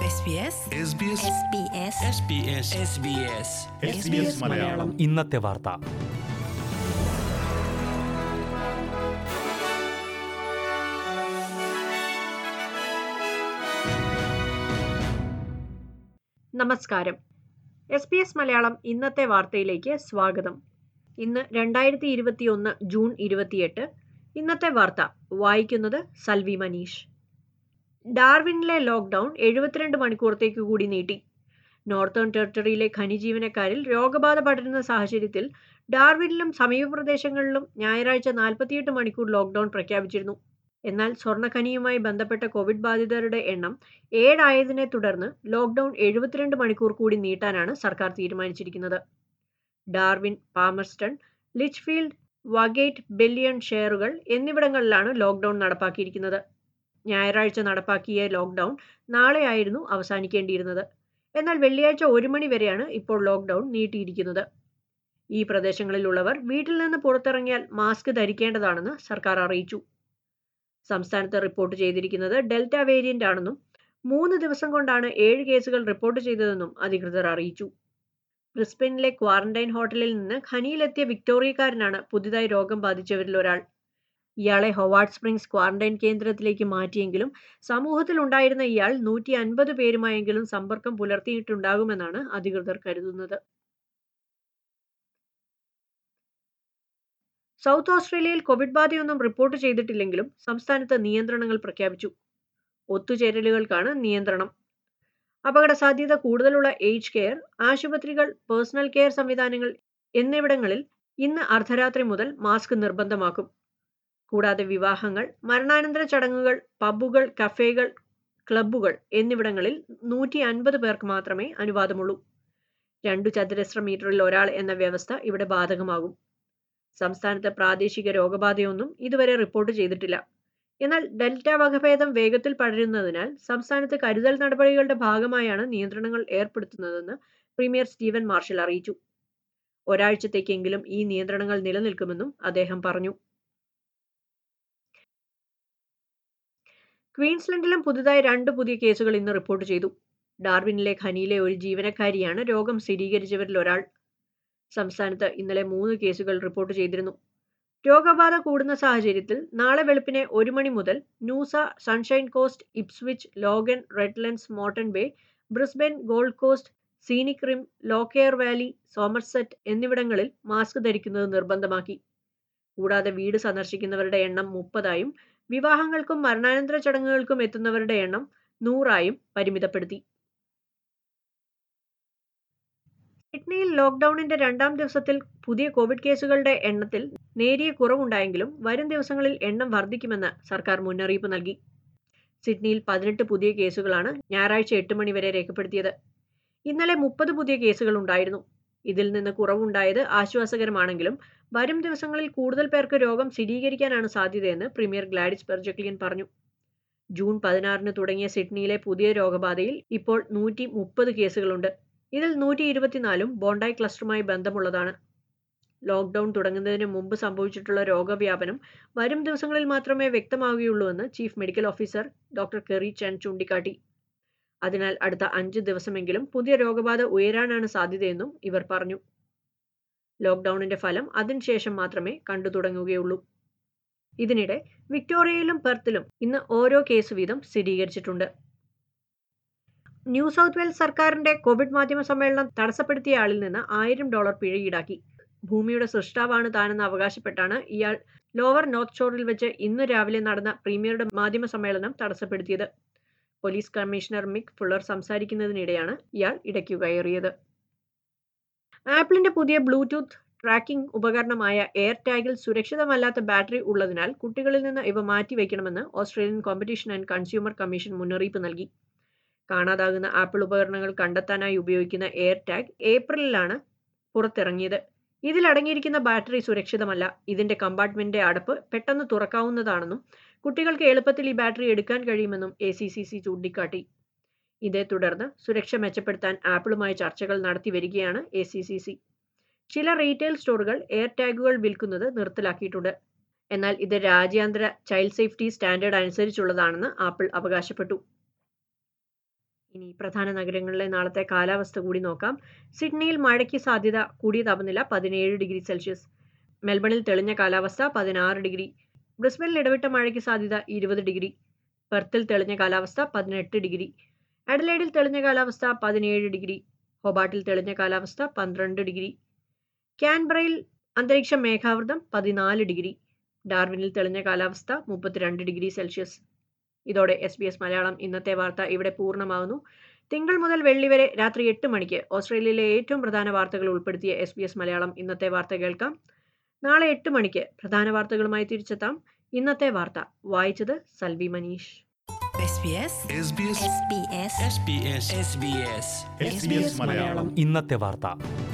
SBS SBS SBS SBS SBS SBS Malayalam ഇന്നത്തെ വാർത്ത നമസ്കാരം എസ് പി എസ് മലയാളം ഇന്നത്തെ വാർത്തയിലേക്ക് സ്വാഗതം ഇന്ന് രണ്ടായിരത്തി ഇരുപത്തിയൊന്ന് ജൂൺ ഇരുപത്തിയെട്ട് ഇന്നത്തെ വാർത്ത വായിക്കുന്നത് സൽവി മനീഷ് ഡാർവിനിലെ ലോക്ക്ഡൌൺ എഴുപത്തിരണ്ട് മണിക്കൂറത്തേക്ക് കൂടി നീട്ടി നോർത്തേൺ ടെറിട്ടറിയിലെ ഖനി ജീവനക്കാരിൽ രോഗബാധ പടരുന്ന സാഹചര്യത്തിൽ ഡാർവിനിലും സമീപ പ്രദേശങ്ങളിലും ഞായറാഴ്ച നാൽപ്പത്തിയെട്ട് മണിക്കൂർ ലോക്ക്ഡൌൺ പ്രഖ്യാപിച്ചിരുന്നു എന്നാൽ സ്വർണ്ണഖനിയുമായി ബന്ധപ്പെട്ട കോവിഡ് ബാധിതരുടെ എണ്ണം ഏഴായതിനെ തുടർന്ന് ലോക്ക്ഡൌൺ എഴുപത്തിരണ്ട് മണിക്കൂർ കൂടി നീട്ടാനാണ് സർക്കാർ തീരുമാനിച്ചിരിക്കുന്നത് Darwin Palmerston Litchfield Wagait Belyuen ഷെയറുകൾ എന്നിവിടങ്ങളിലാണ് ലോക്ക്ഡൌൺ നടപ്പാക്കിയിരിക്കുന്നത് ഞായറാഴ്ച നടപ്പാക്കിയ ലോക്ക്ഡൌൺ നാളെയായിരുന്നു അവസാനിക്കേണ്ടിയിരുന്നത് എന്നാൽ വെള്ളിയാഴ്ച ഒരു മണി വരെയാണ് ഇപ്പോൾ ലോക്ക്ഡൌൺ നീട്ടിയിരിക്കുന്നത് ഈ പ്രദേശങ്ങളിലുള്ളവർ വീട്ടിൽ നിന്ന് പുറത്തിറങ്ങിയാൽ മാസ്ക് ധരിക്കേണ്ടതാണെന്ന് സർക്കാർ അറിയിച്ചു സംസ്ഥാനത്ത് റിപ്പോർട്ട് ചെയ്തിരിക്കുന്നത് ഡെൽറ്റ വേരിയന്റ് ആണെന്നും മൂന്ന് ദിവസം കൊണ്ടാണ് ഏഴ് കേസുകൾ റിപ്പോർട്ട് ചെയ്തതെന്നും അധികൃതർ അറിയിച്ചു ബ്രിസ്ബനിലെ ക്വാറന്റൈൻ ഹോട്ടലിൽ നിന്ന് ഖനിയിലെത്തിയ വിക്ടോറിയക്കാരനാണ് പുതിയതായി രോഗം ബാധിച്ചവരിൽ ഒരാൾ ഇയാളെ ഹൊവാർഡ് സ്പ്രിങ്സ് ക്വാറന്റൈൻ കേന്ദ്രത്തിലേക്ക് മാറ്റിയെങ്കിലും സമൂഹത്തിൽ ഉണ്ടായിരുന്ന ഇയാൾ നൂറ്റി അൻപത് പേരുമായെങ്കിലും സമ്പർക്കം പുലർത്തിയിട്ടുണ്ടാകുമെന്നാണ് അധികൃതർ കരുതുന്നത് സൗത്ത് ഓസ്ട്രേലിയയിൽ കോവിഡ് ബാധയൊന്നും റിപ്പോർട്ട് ചെയ്തിട്ടില്ലെങ്കിലും സംസ്ഥാനത്ത് നിയന്ത്രണങ്ങൾ പ്രഖ്യാപിച്ചു ഒത്തുചേരലുകൾക്കാണ് നിയന്ത്രണം അപകട സാധ്യത കൂടുതലുള്ള ഏജ് കെയർ ആശുപത്രികൾ പേഴ്സണൽ കെയർ സംവിധാനങ്ങൾ എന്നിവിടങ്ങളിൽ ഇന്ന് അർദ്ധരാത്രി മുതൽ മാസ്ക് നിർബന്ധമാക്കും കൂടാതെ വിവാഹങ്ങൾ മരണാനന്തര ചടങ്ങുകൾ പബ്ബുകൾ കഫേകൾ ക്ലബ്ബുകൾ എന്നിവിടങ്ങളിൽ നൂറ്റി അൻപത് പേർക്ക് മാത്രമേ അനുവാദമുള്ളൂ രണ്ടു ചതുരശ്ര മീറ്ററിൽ ഒരാൾ എന്ന വ്യവസ്ഥ ഇവിടെ ബാധകമാകും സംസ്ഥാനത്ത് പ്രാദേശിക രോഗബാധയൊന്നും ഇതുവരെ റിപ്പോർട്ട് ചെയ്തിട്ടില്ല എന്നാൽ ഡെൽറ്റ വകഭേദം വേഗത്തിൽ പടരുന്നതിനാൽ സംസ്ഥാനത്ത് കരുതൽ നടപടികളുടെ ഭാഗമായാണ് നിയന്ത്രണങ്ങൾ ഏർപ്പെടുത്തുന്നതെന്ന് പ്രീമിയർ സ്റ്റീവൻ മാർഷൽ അറിയിച്ചു ഒരാഴ്ചത്തേക്കെങ്കിലും ഈ നിയന്ത്രണങ്ങൾ നിലനിൽക്കുമെന്നും അദ്ദേഹം പറഞ്ഞു ക്വീൻസ്ലൻഡിലും പുതുതായി രണ്ട് പുതിയ കേസുകൾ ഇന്ന് റിപ്പോർട്ട് ചെയ്തു ഡാർവിനിലെ ഖനിയിലെ ഒരു ജീവനക്കാരിയാണ് രോഗം സ്ഥിരീകരിച്ചവരിൽ ഒരാൾ സംസ്ഥാനത്ത് ഇന്നലെ മൂന്ന് കേസുകൾ റിപ്പോർട്ട് ചെയ്തിരുന്നു രോഗബാധ കൂടുന്ന സാഹചര്യത്തിൽ നാളെ വെളുപ്പിനെ ഒരു മണി മുതൽ Noosa Sunshine Coast Ipswich Logan Redlands Moreton Bay Brisbane Gold Coast Scenic Rim Lockyer Valley Somerset എന്നിവിടങ്ങളിൽ മാസ്ക് ധരിക്കുന്നത് നിർബന്ധമാക്കി കൂടാതെ വീട് സന്ദർശിക്കുന്നവരുടെ എണ്ണം മുപ്പതായും വിവാഹങ്ങൾക്കും മരണാനന്തര ചടങ്ങുകൾക്കും എത്തുന്നവരുടെ എണ്ണം നൂറായും പരിമിതപ്പെടുത്തി സിഡ്നിയിൽ ലോക്ക്ഡൌണിന്റെ രണ്ടാം ദിവസത്തിൽ പുതിയ കോവിഡ് കേസുകളുടെ എണ്ണത്തിൽ നേരിയ കുറവുണ്ടായെങ്കിലും വരും ദിവസങ്ങളിൽ എണ്ണം വർദ്ധിക്കുമെന്ന് സർക്കാർ മുന്നറിയിപ്പ് നൽകി സിഡ്നിയിൽ പതിനെട്ട് പുതിയ കേസുകളാണ് ഞായറാഴ്ച എട്ട് മണി വരെ രേഖപ്പെടുത്തിയത് ഇന്നലെ മുപ്പത് പുതിയ കേസുകൾ ഉണ്ടായിരുന്നു ഇതിൽ നിന്ന് കുറവുണ്ടായത് ആശ്വാസകരമാണെങ്കിലും വരും ദിവസങ്ങളിൽ കൂടുതൽ പേർക്ക് രോഗം സ്ഥിരീകരിക്കാനാണ് സാധ്യതയെന്ന് പ്രീമിയർ ഗ്ലാഡിസ് പെർജക്ലിയൻ പറഞ്ഞു ജൂൺ പതിനാറിന് തുടങ്ങിയ സിഡ്നിയിലെ പുതിയ രോഗബാധയിൽ ഇപ്പോൾ നൂറ്റി മുപ്പത് കേസുകളുണ്ട് ഇതിൽ നൂറ്റി ഇരുപത്തിനാലും ബോണ്ടായി ക്ലസ്റ്ററുമായി ബന്ധമുള്ളതാണ് ലോക്ക്ഡൌൺ തുടങ്ങുന്നതിന് മുമ്പ് സംഭവിച്ചിട്ടുള്ള രോഗവ്യാപനം വരും ദിവസങ്ങളിൽ മാത്രമേ വ്യക്തമാവുകയുള്ളൂവെന്ന് chief medical officer doctor Kerry Chen ചൂണ്ടിക്കാട്ടി അതിനാൽ അടുത്ത അഞ്ച് ദിവസമെങ്കിലും പുതിയ രോഗബാധ ഉയരാനാണ് സാധ്യതയെന്നും ഇവർ പറഞ്ഞു ലോക്ക്ഡൌണിന്റെ ഫലം അതിനുശേഷം മാത്രമേ കണ്ടു തുടങ്ങുകയുള്ളൂ ഇതിനിടെ വിക്ടോറിയയിലും പെർത്തിലും ഇന്ന് ഓരോ കേസ് വീതം സ്ഥിരീകരിച്ചിട്ടുണ്ട് ന്യൂ സൗത്ത് വെയിൽസ് സർക്കാരിന്റെ കോവിഡ് മാധ്യമ സമ്മേളനം തടസ്സപ്പെടുത്തിയ ആളിൽ നിന്ന് ആയിരം ഡോളർ പിഴ ഈടാക്കി ഭൂമിയുടെ സൃഷ്ടാവാണ് താനെന്ന് അവകാശപ്പെട്ടാണ് ഇയാൾ ലോവർ നോർത്ത് ഷോറിൽ വെച്ച് ഇന്ന് രാവിലെ നടന്ന പ്രീമിയറുടെ മാധ്യമ സമ്മേളനം തടസ്സപ്പെടുത്തിയത് പോലീസ് കമ്മീഷണർ മിക് ഫുള്ളർ സംസാരിക്കുന്നതിനിടെയാണ് ഇയാൾ ഇടയ്ക്കു കയറിയത് ആപ്പിളിന്റെ പുതിയ ബ്ലൂടൂത്ത് ട്രാക്കിംഗ് ഉപകരണമായ എയർ ടാഗിൽ സുരക്ഷിതമല്ലാത്ത ബാറ്ററി ഉള്ളതിനാൽ കുട്ടികളിൽ നിന്ന് ഇവ മാറ്റിവെക്കണമെന്ന് Australian Competition and Consumer Commission മുന്നറിയിപ്പ് നൽകി കാണാതാകുന്ന ആപ്പിൾ ഉപകരണങ്ങൾ കണ്ടെത്താനായി ഉപയോഗിക്കുന്ന എയർ ടാഗ് ഏപ്രിലിലാണ് പുറത്തിറങ്ങിയത് ഇതിൽ അടങ്ങിയിരിക്കുന്ന ബാറ്ററി സുരക്ഷിതമല്ല ഇതിന്റെ കമ്പാർട്ട്മെന്റിന്റെ അടപ്പ് പെട്ടെന്ന് തുറക്കാവുന്നതാണെന്നും കുട്ടികൾക്ക് എളുപ്പത്തിൽ ഈ ബാറ്ററി എടുക്കാൻ കഴിയുമെന്നും എ സി സി സി ചൂണ്ടിക്കാട്ടി ഇതേ തുടർന്ന് സുരക്ഷ മെച്ചപ്പെടുത്താൻ ആപ്പിളുമായി ചർച്ചകൾ നടത്തി വരികയാണ് എ സി സി സി ചില റീറ്റെയിൽ സ്റ്റോറുകൾ എയർ ടാഗുകൾ വിൽക്കുന്നത് നിർത്തലാക്കിയിട്ടുണ്ട് എന്നാൽ ഇത് രാജ്യാന്തര ചൈൽഡ് സേഫ്റ്റി സ്റ്റാൻഡേർഡ് അനുസരിച്ചുള്ളതാണെന്ന് ആപ്പിൾ അവകാശപ്പെട്ടു ഇനി പ്രധാന നഗരങ്ങളിലെ നാളത്തെ കാലാവസ്ഥ കൂടി നോക്കാം സിഡ്നിയിൽ മഴയ്ക്ക് സാധ്യത കൂടിയ താപനില പതിനേഴ് ഡിഗ്രി സെൽഷ്യസ് മെൽബണിൽ തെളിഞ്ഞ കാലാവസ്ഥ പതിനാറ് ഡിഗ്രി ബ്രിസ്ബനിൽ ഇടവിട്ട മഴയ്ക്ക് സാധ്യത ഇരുപത് ഡിഗ്രി പെർത്തിൽ തെളിഞ്ഞ കാലാവസ്ഥ പതിനെട്ട് ഡിഗ്രി അഡലേഡിൽ തെളിഞ്ഞ കാലാവസ്ഥ പതിനേഴ് ഡിഗ്രി ഹൊബാട്ടിൽ തെളിഞ്ഞ കാലാവസ്ഥ പന്ത്രണ്ട് ഡിഗ്രി ക്യാൻബ്രയിൽ അന്തരീക്ഷം മേഘാവൃതം പതിനാല് ഡിഗ്രി ഡാർവിനിൽ തെളിഞ്ഞ കാലാവസ്ഥ മുപ്പത്തിരണ്ട് ഡിഗ്രി സെൽഷ്യസ് ഇതോടെ എസ് ബി എസ് മലയാളം ഇന്നത്തെ വാർത്ത ഇവിടെ പൂർണ്ണമാകുന്നു തിങ്കൾ മുതൽ വെള്ളി വരെ രാത്രി എട്ട് മണിക്ക് ഓസ്ട്രേലിയയിലെ ഏറ്റവും പ്രധാന വാർത്തകൾ ഉൾപ്പെടുത്തിയ എസ് ബി എസ് മലയാളം ഇന്നത്തെ വാർത്ത കേൾക്കാം നാളെ എട്ട് മണിക്ക് പ്രധാന വാർത്തകളുമായി തിരിച്ചെത്താം ഇന്നത്തെ വാർത്ത വായിച്ചത് Salvi Manish SBS SBS SBS SBS SBS SBS Malayalam ഇന്നത്തെ വാർത്ത